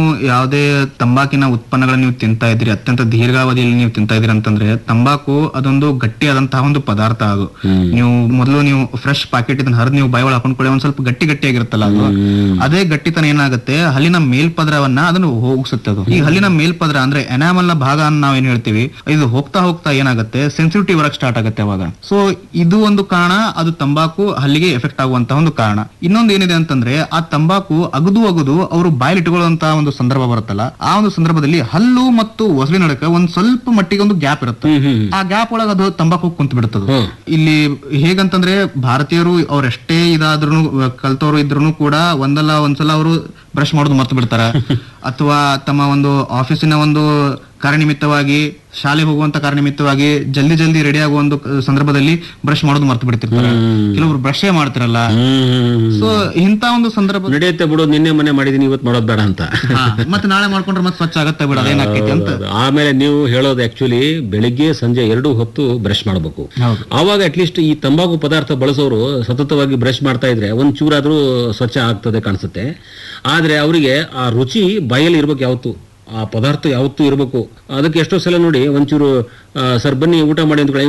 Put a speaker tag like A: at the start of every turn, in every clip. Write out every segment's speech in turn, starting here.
A: ಯಾವುದೇ ತಂಬಾಕಿನ ಉತ್ಪನ್ನಗಳನ್ನ ನೀವು ತಿಂತಾ ಇದ್ರಿ ಅತ್ಯಂತ ದೀರ್ಘಾವಧಿಯಲ್ಲಿ ನೀವು ತಿಂತಾ ಇದ್ರಿ ಅಂತಂದ್ರೆ ತಂಬಾಕು ಅದೊಂದು ಗಟ್ಟಿಯಾದಂತಹ ಒಂದು ಪದಾರ್ಥ ಅದು ನೀವು ಮೊದಲು ನೀವು ಫ್ರೆಶ್ ಪ್ಯಾಕೆಟ್ ಇದನ್ನ ಹರಿದು ನೀವು ಬಾಯಿ ಒಳಗೆ ಹಾಕೊಂಡ್ಕೊಳ್ಳಿ ಒಂದ್ ಸ್ವಲ್ಪ ಗಟ್ಟಿ ಗಟ್ಟಿಯಾಗಿರುತ್ತಲ್ಲ ಅದು ಅದೇ ಗಟ್ಟಿತನ ಏನಾಗುತ್ತೆ ಹಲ್ಲಿನ ಮೇಲ್ಪದರವನ್ನ ಅದನ್ನು ಹೋಗಿಸುತ್ತೆ ಅದು ಈ ಹಲ್ಲಿನ ಮೇಲ್ಪದರ ಅಂದ್ರೆ ಎನಾಮಲ್ ನ ಭಾಗ ಅಂತ ನಾವೇನ್ ಹೇಳ್ತೀವಿ ಇದು ಹೋಗ್ತಾ ಹೋಗ್ತಾ ಏನಾಗುತ್ತೆ ಸೆನ್ಸಿಟಿವ್ ಬರಕ್ ಸ್ಟಾರ್ಟ್ ಆಗುತ್ತೆ ಅವಾಗ ಸೊ ಇದು ಒಂದು ಕಾರಣ ಅದು ತಂಬಾಕು ಹಲ್ಲಿಗೆ ಎಫೆಕ್ಟ್ ಆಗುವಂತಹ ಒಂದು ಕಾರಣ ಇನ್ನೊಂದು ಏನಿದೆ ಅಂತಂದ್ರೆ ಆ ತಂಬಾಕು ಅಗದು ಅಗದು ಅವರು ಬಾಯಲ್ಲಿ ಇಟ್ಕೊಳ್ಳುವಂತಹ ಒಂದು ಸಂದರ್ಭ ಬರುತ್ತಲ್ಲ ಆ ಒಂದು ಸಂದರ್ಭದಲ್ಲಿ ಹಲ್ಲು ಮತ್ತು ಒಸಲಿ ನಡಕ ಒಂದ್ ಸ್ವಲ್ಪ ಮಟ್ಟಿಗೆ ಒಂದು ಗ್ಯಾಪ್ ಇರುತ್ತೆ ಆ ಗ್ಯಾಪ್ ಒಳಗೆ ಅದು ತಂಬಾಕು ಕುಂತು ಬಿಡುತ್ತದೆ ಇಲ್ಲಿ ಹೇಗಂತಂದ್ರೆ ಭಾರತೀಯರು ಅವ್ರೆಷ್ಟೇ ಇದಾದ್ರೂ ಕಲ್ತವ್ರು ಇದ್ರು ಕೂಡ ಒಂದಲ್ಲ ಒಂದ್ಸಲ ಅವರು ಬ್ರಷ್ ಮಾಡೋದು ಮರ್ತು ಬಿಡ್ತಾರ ಅಥವಾ ತಮ್ಮ ಒಂದು ಆಫೀಸಿನ ಒಂದು ಕಾರ್ಯನಿಮಿತ್ತವಾಗಿ ಶಾಲೆ ಹೋಗುವಂತ ಕಾರ್ಯನಿಮಿತ್ತವಾಗಿ ಜಲ್ದಿ ಜಲ್ದಿ ರೆಡಿ ಆಗುವ ಒಂದು ಸಂದರ್ಭದಲ್ಲಿ ಬ್ರಷ್ ಮಾಡೋದು ಮರ್ತು ಬಿಡ್ತಿರ್ತಾರೆ ಕೆಲವರು ಬ್ರಷೇ ಮಾಡ್ತಿರಲ್ಲ ಸೊ ಇಂತ ಒಂದು ಸಂದರ್ಭ
B: ನಡೆಯುತ್ತೆ ಬಿಡು ನಿನ್ನೆ ಮನೆ ಮಾಡಿದೀನಿ ಇವತ್ತು ಮಾಡೋದ್ ಬೇಡ ಅಂತ
A: ಹಾ, ಮತ್ತೆ ನಾಳೆ ಮಾಡ್ಕೊಂಡ್ರೆ ಮತ್ತೆ ಸ್ವಚ್ಛ ಆಗತ್ತೆ ಬಿಡ ಅದೇನಾಕೈತಿ ಅಂತ
B: ಆಮೇಲೆ ನೀವು ಹೇಳೋದು ಆಕ್ಚುಲಿ ಬೆಳಿಗ್ಗೆ ಸಂಜೆ ಎರಡು ಹೊತ್ತು ಬ್ರಷ್ ಮಾಡಬೇಕು
A: ಹೌದು
B: ಆವಾಗ ಅಟ್ಲೀಸ್ಟ್ ಈ ತಂಬಾಕು ಪದಾರ್ಥ ಬಳಸೋರು ಸತತವಾಗಿ ಬ್ರಷ್ ಮಾಡ್ತಾ ಇದ್ರೆ ಒಂದ್ ಚೂರಾದ್ರೂ ಸ್ವಚ್ಛ ಆಗ್ತದೆ ಕಾಣಿಸುತ್ತೆ ಆದ್ರೆ ಅವರಿಗೆ ಆ ರುಚಿ ಬಾಯಲ್ಲಿ ಇರ್ಬೇಕು ಯಾವತ್ತು ಆ ಪದಾರ್ಥ ಯಾವತ್ತೂ ಇರಬೇಕು ಅದಕ್ಕೆ ಎಷ್ಟೋ ಸಲ ನೋಡಿ ಒಂಚೂರು ಸರ್ ಬನ್ನಿ ಊಟ ಮಾಡಿ ಅಂತ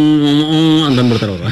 B: ಅಂತ ಅಂದ್ಬಿಡ್ತಾರೆ ಅವರು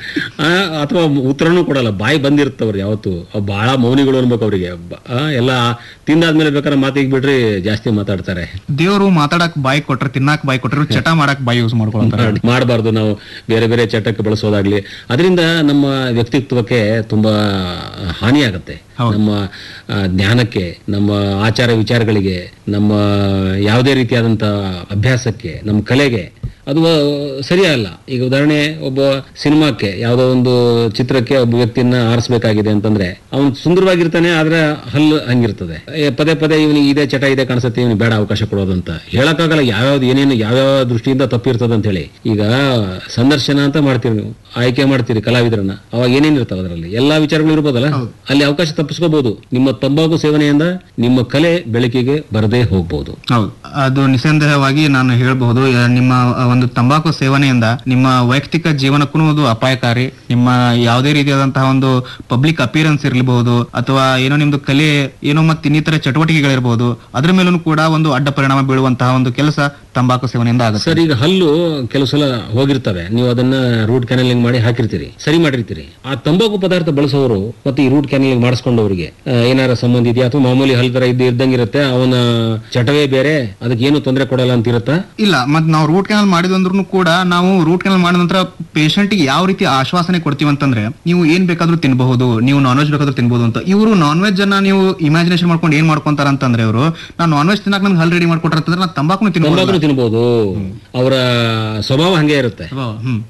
B: ಅಥವಾ ಉತ್ತರನೂ ಕೊಡಲ್ಲ ಬಾಯಿ ಬಂದಿರ್ತವ್ರು ಯಾವತ್ತು ಅವ್ ಬಹಳ ಮೌನಿಗಳು ಅನ್ಬೇಕು ಅವರಿಗೆ ಎಲ್ಲ ತಿಂದಾದ್ಮೇಲೆ ಬೇಕಾದ್ರೆ ಮಾತಿಗೆ ಬಿಡ್ರಿ ಜಾಸ್ತಿ ಮಾತಾಡ್ತಾರೆ
A: ದೇವರು ಮಾತಾಡಕ್ ಬಾಯಿ ಕೊಟ್ರೆ ತಿನ್ನಾಕ್ ಬಾಯಿ ಕೊಟ್ರೆ ಇವ್ರು ಚಟ ಮಾಡಕ್ ಬಾಯಿ ಯೂಸ್ ಮಾಡ್ಕೊಳ್ತಾರೆ
B: ಮಾಡಬಾರ್ದು ನಾವು ಬೇರೆ ಬೇರೆ ಚಟಕ್ಕೆ ಬಳಸೋದಾಗ್ಲಿ ಅದರಿಂದ ನಮ್ಮ ವ್ಯಕ್ತಿತ್ವಕ್ಕೆ ತುಂಬಾ ಹಾನಿಯಾಗತ್ತೆ ನಮ್ಮ ಆ, ಜ್ಞಾನಕ್ಕೆ ನಮ್ಮ ಆಚಾರ ವಿಚಾರಗಳಿಗೆ ನಮ್ಮ ಯಾವುದೇ ರೀತಿಯಾದಂಥ ಅಭ್ಯಾಸಕ್ಕೆ ನಮ್ಮ ಕಲೆಗೆ ಅದು ಆ, ಸರಿಯಲ್ಲ ಈಗ ಉದಾಹರಣೆ ಒಬ್ಬ ಸಿನಿಮಾಕ್ಕೆ ಯಾವುದೋ ಒಂದು ಚಿತ್ರಕ್ಕೆ ಒಬ್ಬ ವ್ಯಕ್ತಿಯನ್ನ ಆರಿಸ್ಬೇಕಾಗಿದೆ ಅಂತಂದ್ರೆ ಅವನು ಸುಂದರವಾಗಿರ್ತಾನೆ ಆದ್ರೆ ಹಲ್ಲು ಹಂಗಿರ್ತದೆ ಏ, ಪದೇ ಪದೇ ಇವನಿಗೆ ಇದೇ ಚಟ ಇದೆ ಕಾಣಿಸುತ್ತೆ ಇವನಿಗೆ ಬೇಡ ಅವಕಾಶ ಕೊಡೋದಂತ ಹೇಳಕ್ಕಾಗಲ್ಲ ಯಾವ್ಯಾವ್ದು ಏನೇನು ಯಾವ್ಯಾವ ದೃಷ್ಟಿಯಿಂದ ತಪ್ಪಿರ್ತದೆ ಅಂತ ಹೇಳಿ ಈಗ ಸಂದರ್ಶನ ಅಂತ ಮಾಡ್ತೀರಿ ನೀವು ಆಯ್ಕೆ ಮಾಡ್ತೀರಿ ಕಲಾವಿದರನ್ನ ಅವಾಗ ಏನೇನ್ ಇರ್ತಾವ ಅದರಲ್ಲಿ ಎಲ್ಲಾ ವಿಚಾರಗಳು ಇರ್ಬೋದಲ್ಲ ಅಲ್ಲಿ ಅವಕಾಶ ತಪ್ಪಿಸ್ಕೋಬಹುದು ನಿಮ್ಮ ತಂಬಾಕು ಸೇವನೆಯಿಂದ ನಿಮ್ಮ ಕಲೆ ಬೆಳಕಿಗೆ ಬರದೇ ಹೋಗ್ಬೋದು
A: ಹೌದು ಅದು ನಿಸ್ಸಂದೇಹವಾಗಿ ನಾನು ಹೇಳ್ಬಹುದು ಆ, ನಿಮ್ಮ ಆ, ಒಂದು ತಂಬಾಕು ಸೇವನೆಯಿಂದ ನಿಮ್ಮ ವೈಯಕ್ತಿಕ ಜೀವನಕ್ಕೂ ಅದು ಅಪಾಯಕಾರಿ ನಿಮ್ಮ ಯಾವುದೇ ರೀತಿಯಾದಂತಹ ಒಂದು ಪಬ್ಲಿಕ್ ಅಪಿಯರೆನ್ಸ್ ಇರಬಹುದು ಅಥವಾ ಏನೋ ನಿಮ್ದು ಕಲೆ ಏನೋ ಮತ್ತೆ ಇನ್ನಿತರ ಚಟುವಟಿಕೆಗಳಿರ್ಬೋದು ಅದ್ರ ಮೇಲೂ ಕೂಡ ಒಂದು ಅಡ್ಡ ಪರಿಣಾಮ ಬೀಳುವಂತಹ ಒಂದು ಕೆಲಸ ತಂಬಾಕು ಸೇವನೆಯಿಂದ ಆಗುತ್ತೆ
B: ಸರ್ ಈಗ ಹಲ್ಲು ಕೆಲವು ಸಲ ಹೋಗಿರ್ತವೆ ನೀವು ಅದನ್ನ ರೂಟ್ ಕ್ಯಾನಲಿಂಗ್ ಮಾಡಿ ಹಾಕಿರ್ತೀರಿ ಸರಿ ಮಾಡಿರ್ತೀರಿ ಆ ತಂಬಾಕು ಪದಾರ್ಥ ಬಳಸೋರು ಮತ್ತೆ ಈ ರೂಟ್ ಕ್ಯಾನಲಿಂಗ್ ಮಾಡಿಸ್ಕೊಂಡವರಿಗೆ ಆ, ಏನಾರ ಸಂಬಂಧ ಇದೆಯಾ ಅಥವಾ ಮಾಮೂಲಿ ಹಲ್ ತರ ಇದ್ದು ಇದ್ದಂಗಿರುತ್ತೆ ಅವನ ಚಟವೇ ಬೇರೆ ಅದಕ್ಕೆ ಏನು ತೊಂದರೆ ಕೊಡಲ್ಲ ಅಂತ ಇರುತ್ತಾ
A: ಇಲ್ಲ ಮತ್ ನಾವು ರೂಟ್ ಕೆನಲ್ ಮಾಡಿದಂದ್ರೂ ಕೂಡ ನಾವು ರೂಟ್ ಕೆನಲ್ ಮಾಡಿದ ನಂತರ patient ಗೆ ಯಾವ ರೀತಿ ಆಶ್ವಾಸನೆ ಕೊಡ್ತೀವಿ ಅಂತಂದ್ರೆ ನೀವು ಏನ್ ಬೇಕಾದ್ರೂ ತಿನ್ಬಹುದು ನೀವು ನಾನ್ ವೆಜ್ ಬೇಕಾದ್ರೂ ತಿನ್ಬಹುದು ಅಂತ ಇವರು ನಾನ್ ವೆಜ್ ಅನ್ನ ನೀವು ಇಮ್ಯಾಜಿನೇಷನ್ ಮಾಡ್ಕೊಂಡು ಏನ್ ಮಾಡ್ಕೊಂತಾರ ಅಂತಂದ್ರೆ ಇವರು ನಾನು ನಾನ್ ವೆಜ್ ತಿನ್ನಕ್ ನನ್ಗೆ ಹಲ್ ರೆಡಿ ಮಾಡ್ಕೊಟ್ರ ಅಂತಂದ್ರೆ ನಾನು ತಂಬಾಕು ತಿನ್ಬಹುದು
B: ತಂಬಾಕು ತಿನ್ಬೋದು ಅವರ ಸ್ವಭಾವ ಹಂಗೆ ಇರುತ್ತೆ
A: ಹ್ಮ್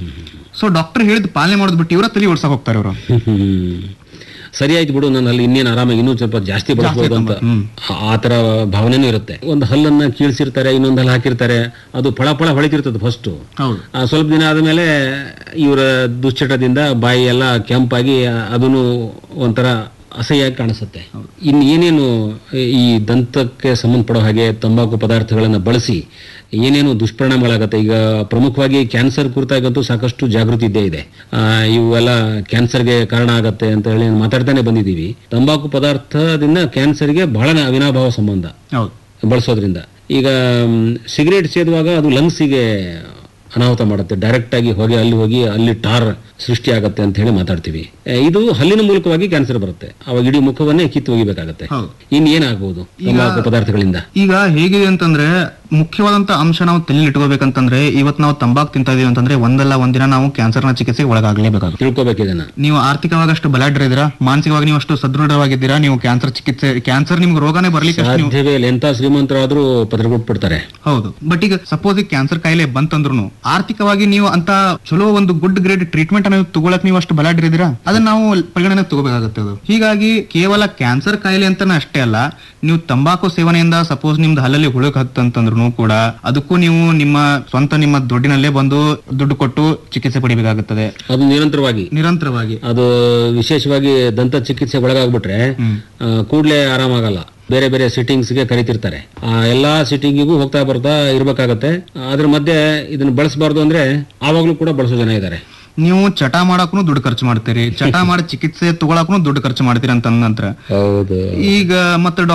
A: ಸೊ ಡಾಕ್ಟರ್ ಹೇಳಿದ್ ಪಾಲನೆ ಮಾಡೋದ್ ಬಿಟ್ಟು ಇವರ ತಲೆ ಓಡ್ಸಕ್ ಹೋಗ್ತಾರೆ ಇವರು
B: ಹ್ಮ್. ಸರಿ ಆಯ್ತು ಬಿಡು ನನ್ನ ಅಲ್ಲಿ ಇನ್ನೇನು ಆರಾಮಾಗಿ ಇನ್ನೂ ಸ್ವಲ್ಪ ಜಾಸ್ತಿ ಬಳಸ್ಬೋದು ಅಂತ ಆ- ಆ ತರ ಭಾವನೆನೂ ಇರುತ್ತೆ ಒಂದು ಹಲ್ಲನ್ನ ಕೀಳ್ಸಿರ್ತಾರೆ ಇನ್ನೊಂದು ಹಲ್ಲು ಹಾಕಿರ್ತಾರೆ ಅದು ಫಳ ಫಳ ಹೊಳಿತಿರ್ತದೆ ಫಸ್ಟ್
A: ಹೌದು
B: ಸ್ವಲ್ಪ ದಿನ ಆದಮೇಲೆ ಇವರ ದುಶ್ಚಟದಿಂದ ಬಾಯಿ ಎಲ್ಲ ಕೆಂಪಾಗಿ ಅದನ್ನು ಒಂಥರ ಅಸಹ್ಯವಾಗಿ ಕಾಣಿಸುತ್ತೆ ಇನ್ನು ಏನೇನು ಈ ದಂತಕ್ಕೆ ಸಂಬಂಧಪಡೋ ಹಾಗೆ ತಂಬಾಕು ಪದಾರ್ಥಗಳನ್ನು ಬಳಸಿ ಏನೇನು ದುಷ್ಪರಿಣಾಮಗಳಾಗತ್ತೆ ಈಗ ಪ್ರಮುಖವಾಗಿ ಕ್ಯಾನ್ಸರ್ ಕುರಿತಾಗಂತೂ ಸಾಕಷ್ಟು ಜಾಗೃತಿ ಇದ್ದೇ ಇದೆ ಆ, ಇವೆಲ್ಲ ಕ್ಯಾನ್ಸರ್ಗೆ ಕಾರಣ ಆಗತ್ತೆ ಅಂತ ಹೇಳಿ ಮಾತಾಡ್ತಾನೆ ಬಂದಿದ್ದೀವಿ ತಂಬಾಕು ಪದಾರ್ಥದಿಂದ ಕ್ಯಾನ್ಸರ್ಗೆ ಬಹಳ ಅವಿನಾಭಾವ ಸಂಬಂಧ
A: ಹೌದು
B: ಬಳಸೋದ್ರಿಂದ ಈಗ ಸಿಗರೇಟ್ ಸೇದುವಾಗ ಅದು ಲಂಗ್ಸಿಗೆ ಅನಾಹುತ ಮಾಡುತ್ತೆ ಡೈರೆಕ್ಟ್ ಆಗಿ ಹೋಗಿ ಅಲ್ಲಿ ಹೋಗಿ ಅಲ್ಲಿ ಟಾರ್ ಸೃಷ್ಟಿ ಆಗತ್ತೆ ಅಂತ ಹೇಳಿ ಮಾತಾಡ್ತೀವಿ ಆ, ಇದು ಹಲ್ಲಿನ ಮೂಲಕವಾಗಿ ಕ್ಯಾನ್ಸರ್ ಬರುತ್ತೆ ಅವಾಗ ಇಡೀ ಮುಖವನ್ನೇ ಕಿತ್ತು ಒಗಿಬೇಕಾಗತ್ತೆ
A: ಹೌದು.
B: ಇನ್ ಏನಾಗಬಹುದು ತಂಬಾಕು ಪದಾರ್ಥಗಳಿಂದ
A: ಈಗ ಹೇಗಿದೆ ಅಂತಂದ್ರೆ ಮುಖ್ಯವಾದಂತ ಅಂಶ ನಾವು ತಲೆಯಲ್ಲಿ ಇಟ್ಕೋಬೇಕಂತಂದ್ರೆ ಇವತ್ತು ನಾವು ತಂಬಾಕು ತಿಂತಾ ಇದೀವಿ ಅಂತಂದ್ರೆ ಒಂದಲ್ಲ ಒಂದಿನ ನಾವು ಕ್ಯಾನ್ಸರ್ನ ಚಿಕಿತ್ಸೆಗೆ ಒಳಗಾಗಲೇಬೇಕಾಗುತ್ತೆ
B: ತಿಳ್ಕೊಬೇಕು ಇದನ್ನ
A: ನೀವು ಆರ್ಥಿಕವಾಗಿ ಅಷ್ಟು ಬಲಾಢ್ರ ಇದ್ದೀರಾ ಮಾನಸಿಕವಾಗಿ ನೀವು ಅಷ್ಟು ಸದೃಢವಾಗಿದ್ದೀರಾ ನೀವು ಕ್ಯಾನ್ಸರ್ ಚಿಕಿತ್ಸೆ ಕ್ಯಾನ್ಸರ್ ನಿಮ್ಗೆ ರೋಗನೇ ಬರ್ಲಿಕ್ಕೆ ಅಷ್ಟು ನೀವು
B: ಸಾಧ್ಯವೇ ಇಲ್ಲ ಎಂತ ಶ್ರೀಮಂತರಾದ್ರೂ ಪದರಗೊಟ್ಬಿಡ್ತಾರೆ
A: ಹೌದು ಬಟ್ ಈಗ ಸಪೋಸ್ ಈಗ ಕ್ಯಾನ್ಸರ್ ಕಾಯಿಲೆ ಬಂತಂದ್ರು ಆರ್ಥಿಕವಾಗಿ ನೀವು ಅಂತ ಚಲೋ ಒಂದು ಗುಡ್ ಗ್ರೇಡ್ ಟ್ರೀಟ್ಮೆಂಟ್ ಅನ್ನು ತಗೊಳಕ್ ನೀವು ಅಷ್ಟು ಬಲಾಢ್ರ ಇದ್ದೀರಾ ಅದನ್ನ ನಾವು ಪರಿಗಣನೆ ತಗೋಬೇಕಾಗುತ್ತೆ ಅದು ಹೀಗಾಗಿ ಕೇವಲ ಕ್ಯಾನ್ಸರ್ ಕಾಯಿಲೆ ಅಂತಾನೆ ಅಷ್ಟೇ ಅಲ್ಲ ನೀವು ತಂಬಾಕು ಸೇವನೆಯಿಂದ ಸಪೋಸ್ ನಿಮ್ದು ಹಲ್ಲಲ್ಲಿ ಹುಳುಕ್ ಹತ್ತಂತಂದ್ರು ಕೂಡ ಅದಕ್ಕೂ ನೀವು ನಿಮ್ಮ ಸ್ವಂತ ನಿಮ್ಮ ದುಡ್ಡಿನಲ್ಲೇ ಬಂದು ದುಡ್ಡು ಕೊಟ್ಟು ಚಿಕಿತ್ಸೆ ಪಡಿಬೇಕಾಗುತ್ತದೆ
B: ಅದು ನಿರಂತರವಾಗಿ
A: ನಿರಂತರವಾಗಿ
B: ಅದು ವಿಶೇಷವಾಗಿ ದಂತ ಚಿಕಿತ್ಸೆಗೆ ಒಳಗಾಗ್ಬಿಟ್ರೆ ಆ, ಕೂಡ್ಲೇ ಆರಾಮಾಗಲ್ಲ ಬೇರೆ ಬೇರೆ ಸಿಟ್ಟಿಂಗ್ಸ್ಗೆ ಕರಿತಿರ್ತಾರೆ ಆ ಎಲ್ಲಾ ಸಿಟ್ಟಿಂಗಿಗೂ ಹೋಗ್ತಾ ಬರ್ತಾ ಇರ್ಬೇಕಾಗತ್ತೆ ಅದ್ರ ಮಧ್ಯೆ ಇದನ್ನ ಬಳಸಬಾರ್ದು ಅಂದ್ರೆ ಆವಾಗ್ಲೂ ಕೂಡ ಬಳಸೋ ಜನ ಇದ್ದಾರೆ
A: ನೀವು ಚಟ ಮಾಡಕ್ಕೂ ದುಡ್ಡು ಖರ್ಚು ಮಾಡ್ತೀರಿ ಚಟ ಮಾಡಿ ಚಿಕಿತ್ಸೆ ತಗೊಳಕ್ಕೂ ದುಡ್ಡು ಖರ್ಚು ಮಾಡ್ತೀರಿ ಅಂತ ಅಂದ ನಂತರ
B: ಹೌದು
A: ಈಗ ಮತ್ತೆ